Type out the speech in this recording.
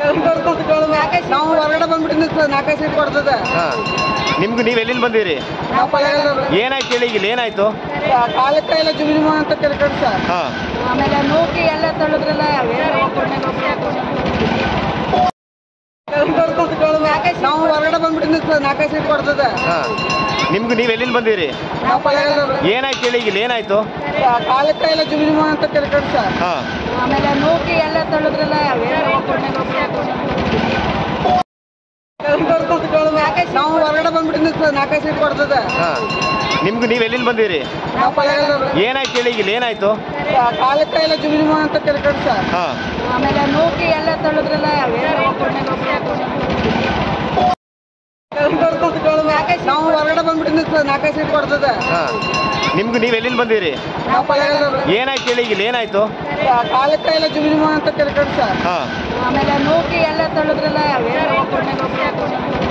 ನಾವು ಹೊರಗಡೆ ಬಂದ್ಬಿಟ್ಟಿದ್ವಿ ಸರ್ ನಾಲ್ಕೈದು ಸೀಟ್ ಕೊಡ್ತದೆ ಹಾ ನಿಮ್ಗೆ ನೀವು ಎಲ್ಲಿಂದ ಬಂದಿರಿ ನಾವು ಪಳೆಗಾಲದವ್ರು. ಏನಾಯ್ತು ಹೇಳಿ ಈಗ ಏನಾಯ್ತು ಕಾಲಕ್ಕೆ ಎಲ್ಲ ಜುಮ್ ಜುಮ್ ಅಂತ ಕೇಳ್ಕೊಂಡು ಸರ್ ಹಾ ಆಮೇಲೆ ನೂಕಿ ಎಲ್ಲ ತಳ್ಳದ್ರಲ್ಲ ನಾವು ಹೊರಗಡೆ ಬಂದ್ಬಿಟ್ಟಿದ್ವಿ ಸರ್ ನಾಲ್ಕೈದು ಸೀಟ್ ಕೊಡ್ತದೆ ಹಾ ನಿಮ್ಗೆ ನೀವು ಎಲ್ಲಿಂದ ಬಂದಿರಿ ನಾವು ಪಳೆಗಾಲದವ್ರು. ಏನಾಯ್ತು ಹೇಳಿ ಈಗ ಏನಾಯ್ತು ಕಾಲಕ್ಕೆ ಎಲ್ಲ ಜುಮ್ ಜುಮ್ ಅಂತ ಕೇಳ್ಕೊಂಡು ಸರ್ ಹಾ ಆಮೇಲೆ ನೂಕಿ ಎಲ್ಲ ತಳ್ಳದ್ರಲ್ಲ ನಾವು ಹೊರಗಡೆ ಬಂದ್ಬಿಟ್ಟಿದ್ವಿ ಸರ್ ನಾಲ್ಕೈದು ಸೀಟ್ ಕೊಡ್ತದೆ ಹಾ ನಿಮ್ಗೆ ನೀವು ಎಲ್ಲಿಂದ ಬಂದಿರಿ ನಾವು ಪಳೆಗಾಲದವ್ರು. ಏನಾಯ್ತು ಹೇಳಿ ಈಗ ಏನಾಯ್ತು ಕಾಲಕ್ಕೆ ಎಲ್ಲ ಜುಮ್ ಜುಮ್ ಅಂತ ಕೇಳ್ಕೊಂಡು ಸರ್ ಹಾ ಆಮೇಲೆ ನೂಕಿ ಎಲ್ಲ ತಳ್ಳದ್ರಲ್ಲ ನಾವು ಹೊರಗಡೆ ಬಂದ್ಬಿಟ್ಟಿದ್ವಿ ಸರ್ ನಾಲ್ಕೈದು ಸೀಟ್ ಕೊಡ್ತದೆ ಹಾ ನಿಮ್ಗೆ ನೀವು ಎಲ್ಲಿಂದ ಬಂದಿರಿ ನಾವು ಪಳೆಗಾಲದವ್ರು. ಏನಾಯ್ತು ಹೇಳಿ ಈಗ ಏನಾಯ್ತು ಕಾಲಕ್ಕೆ ಎಲ್ಲ ಜುಮ್ ಜುಮ್ ಅಂತ ಕೇಳ್ಕೊಂಡು ಸರ್ ಹಾ ಆಮೇಲೆ ನೂಕಿ ಎಲ್ಲ ತಳ್ಳದ್ರಲ್ಲ